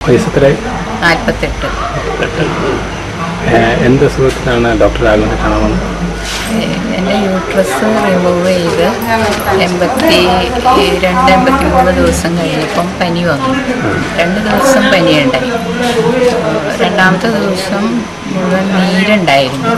വയസ്സ് എത്രയായി നാൽപ്പത്തെട്ട് ഏഹ് എന്ത് അസുഖത്തിനാണ് ഡോക്ടർ രാഘവനെ കാണാൻ വന്നത് എൻ്റെ യൂട്രസ് റിമൂവ് ചെയ്ത് എൺപത്തി രണ്ട് എൺപത്തി മൂന്ന് ദിവസം കഴിഞ്ഞപ്പം പനി വന്നു രണ്ട് ദിവസം പനിയുണ്ടായി രണ്ടാമത്തെ ദിവസം മുഴുവൻ നീരുണ്ടായിരുന്നു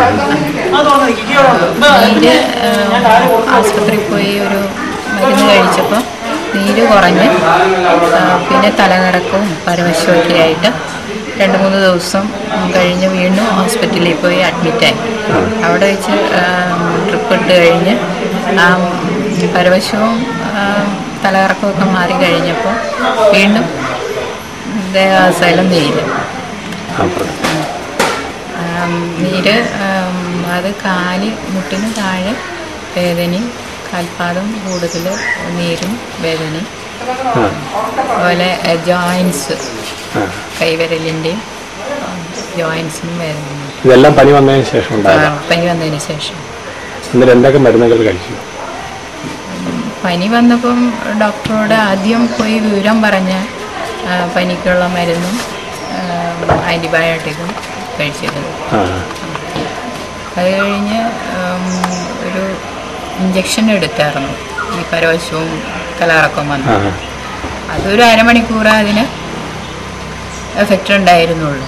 നീര് ആസ്പത്രിയിൽ പോയി ഒരു മരുന്ന് കഴിച്ചപ്പോൾ നീര് കുറഞ്ഞ് ആ, പിന്നെ തലകറക്കവും പരമശമൊക്കെ ആയിട്ട് രണ്ട് മൂന്ന് ദിവസം കഴിഞ്ഞ് വീണ്ടും ഹോസ്പിറ്റലിൽ പോയി അഡ്മിറ്റായി അവിടെ വെച്ച് ട്രിപ്പ് ഇട്ട് കഴിഞ്ഞ് ആ പരവശവും തലകറക്കമൊക്കെ മാറി കഴിഞ്ഞപ്പോൾ വീണ്ടും ദേഹാശയം നീര് ആ പറഞ്ഞു ആം, നീര് ആം, അത് കാല് മുട്ടിന് താഴെ വേദനയും കാൽപാദം കൂടുതൽ നീരും വേദനയും ആ അതുപോലെ ജോയിൻസ് ആ കൈവിരലിൻ്റെയും ജോയിൻസിനും വേദനയും ഇതെല്ലാം പനി വന്നതിന് ശേഷം ഉണ്ടായതാണ് പനി വന്നതിന് ശേഷം എന്നിട്ട് എന്തൊക്കെ മരുന്നുകൾ കഴിച്ചു പനി വന്നപ്പം ഡോക്ടറോട് ആദ്യം പോയി വിവരം പറഞ്ഞ ആ, പനിക്കുള്ള മരുന്നും ആൻറ്റിബയോട്ടിക്കും കഴിച്ചിരുന്നു ആ അത് കഴിഞ്ഞ് ഉം, ഒരു ഇഞ്ചക്ഷൻ എടുത്തായിരുന്നു ഈ പരവശവും കലറക്കം വന്നു ആ അതൊരു അരമണിക്കൂർ അതിന് എഫക്റ്റ് ഉണ്ടായിരുന്നുള്ളൂ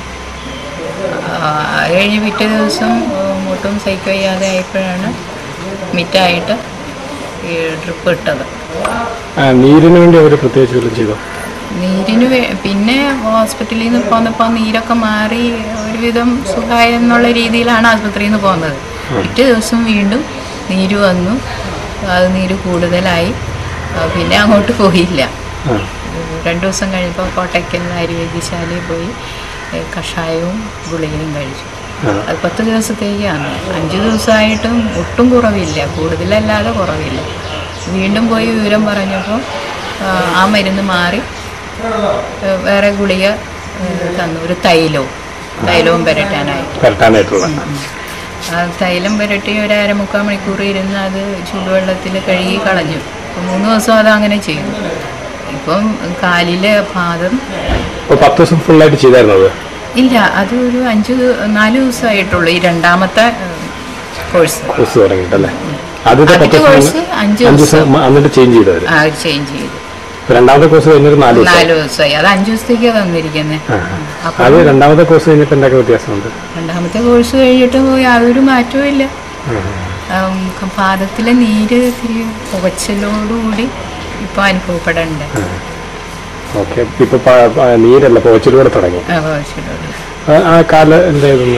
ആ, അത് കഴിഞ്ഞ് പിറ്റേ ദിവസം ഉം, ഒട്ടും സൈക്കോ ചെയ്യാതെ ആയപ്പോഴാണ് മിറ്റായിട്ട് ഈ ട്രിപ്പ് ഇട്ടത് ആ, നീരിന് വേണ്ടി അവർ പ്രത്യേകിച്ച് വല്ലതും ചെയ്തോ നീരിന് വേ- പിന്നെ ഹോസ്പിറ്റലിൽ നിന്ന് പോന്നപ്പോൾ നീരൊക്കെ മാറി ഒരുവിധം സുഖമായി എന്നുള്ള രീതിയിലാണ് ആശുപത്രിയിൽ നിന്ന് പോകുന്നത് പിറ്റേ ദിവസം വീണ്ടും നീര് വന്നു അത് നീര് കൂടുതലായി ആ, പിന്നെ അങ്ങോട്ട് പോയില്ല ആ രണ്ടു ദിവസം കഴിഞ്ഞപ്പോൾ കോട്ടയ്ക്കൽ ആര്യവൈദ്യശാലയിൽ പോയി ഏ, കഷായവും ഗുളികയും കഴിച്ചു ആ അത് പത്ത് ദിവസത്തേക്കാണ് അഞ്ച് ദിവസമായിട്ടും ഒട്ടും കുറവില്ല കൂടുതലല്ലാതെ കുറവില്ല വീണ്ടും പോയി വിവരം പറഞ്ഞപ്പോൾ ആ, ആ മരുന്ന് മാറി ഏ, വേറെ ഗുളിക ഏ, തന്നു ഒരു തൈലവും തൈലവും പുരട്ടാനായി പുരട്ടാനായിട്ടുള്ള ആ തൈലം പുരട്ടി ഒരു അരമുക്കാൽ മണിക്കൂർ ഇരുന്ന് അത് ചൂടുവെള്ളത്തിൽ കഴുകി കളഞ്ഞു അപ്പം മൂന്ന് ദിവസം അത് അങ്ങനെ ചെയ്തു ഇപ്പം കാലിലെ പാദം അപ്പോൾ പത്ത് ദിവസം ഫുള്ളായിട്ട് ചെയ്തായിരുന്നു അത് ഇല്ല അത് ഒരു അഞ്ച് ദി- നാല് ദിവസമായിട്ടുള്ളൂ ഈ രണ്ടാമത്തെ കോഴ്സ് കോഴ്സ് തുടങ്ങിയിട്ടല്ലേ ആദ്യത്തെ പത്ത് ആദ്യത്തെ ദിവസം കോഴ്സ് അഞ്ച് അഞ്ച് ദിവസം ദിവസം എന്നിട്ട് ചേഞ്ച് ചെയ്തവർ ആ ചേഞ്ച് ചെയ്തു രണ്ടാമത്തെ കോഴ്സ് കഴിഞ്ഞിട്ട് നാല് ദിവസം നാല് ദിവസമായി അത് അഞ്ച് ദിവസത്തേക്കാ തന്നിരിക്കുന്നത് ആ. അപ്പൊ അത് രണ്ടാമത്തെ കോഴ്സ് കഴിഞ്ഞിട്ട് എന്തൊക്കെ വ്യത്യാസമുണ്ട് രണ്ടാമത്തെ കോഴ്സ് കഴിഞ്ഞിട്ട് യാതൊരു മാറ്റവും ഇല്ല ഉം, പാദത്തിലെ നീര് ഇത്തിരി പുകച്ചിലോടുകൂടി ഇപ്പൊ അനുഭവപ്പെടണ്ട് ഓക്കെ ഇപ്പൊ പ- പ- നീരല്ല പോച്ചിലൂടെ തുടങ്ങി ആ, പുകച്ചിലോട് ആ- ആ കാല് എന്തായിരുന്നു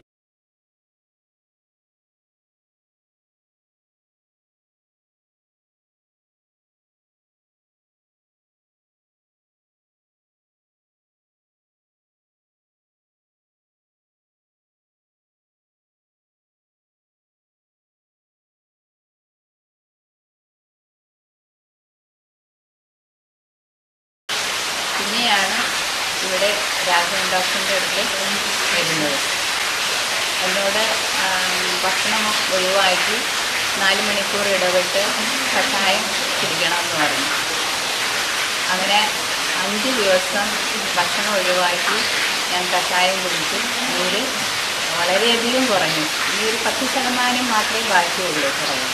പിന്നെയാണ് ഇവിടെ രാഘവൻ ഡോക്ടറിൻ്റെ അടുത്ത് വരുന്നത് എന്നോട് ആം, ഭക്ഷണം ഒഴിവാക്കി നാല് മണിക്കൂർ ഇടവിട്ട് കഷായം കുടിക്കണമെന്ന് പറഞ്ഞു അങ്ങനെ അഞ്ച് ദിവസം ഭക്ഷണം ഒഴിവാക്കി ഞാൻ കഷായം കുടിച്ചു നീര് വളരെയധികം കുറഞ്ഞു ഈ ഒരു പത്ത് ശതമാനം മാത്രമേ ബാക്കിയുള്ളൂ കുറവ്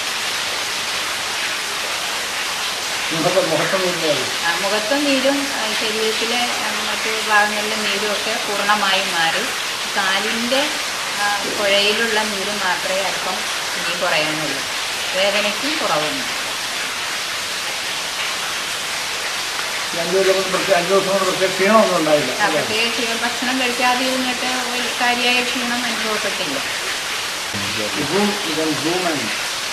ആ, മുഖത്തും നീരും ആ, ശരീരത്തിലെ ആ, മറ്റു ഭാഗങ്ങളിലെ നീരും ഒക്കെ പൂർണ്ണമായും മാറി കാലിൻ്റെ ആ, പുഴയിലുള്ള നീര് മാത്രമേ അല്പം ഇനി കുറയാനുള്ളൂ വേദനയ്ക്കും കുറവുണ്ട് അഞ്ചു ദിവസം കൊണ്ട് പ്രത്യേക അഞ്ചു ദിവസം കൊണ്ട് പ്രത്യേക ക്ഷീണമൊന്നും ഉണ്ടായില്ല ആ, പ്രത്യേക ക്ഷീണം ഭക്ഷണം കഴിക്കാതെ ഇരുന്നിട്ട് ഒരു കാര്യമായ ക്ഷീണം അനുഭവപ്പെട്ടില്ല Zoom, you can zoom and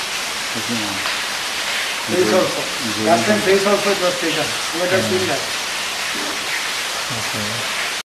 face also. Last time face also it was taken. You might have seen that.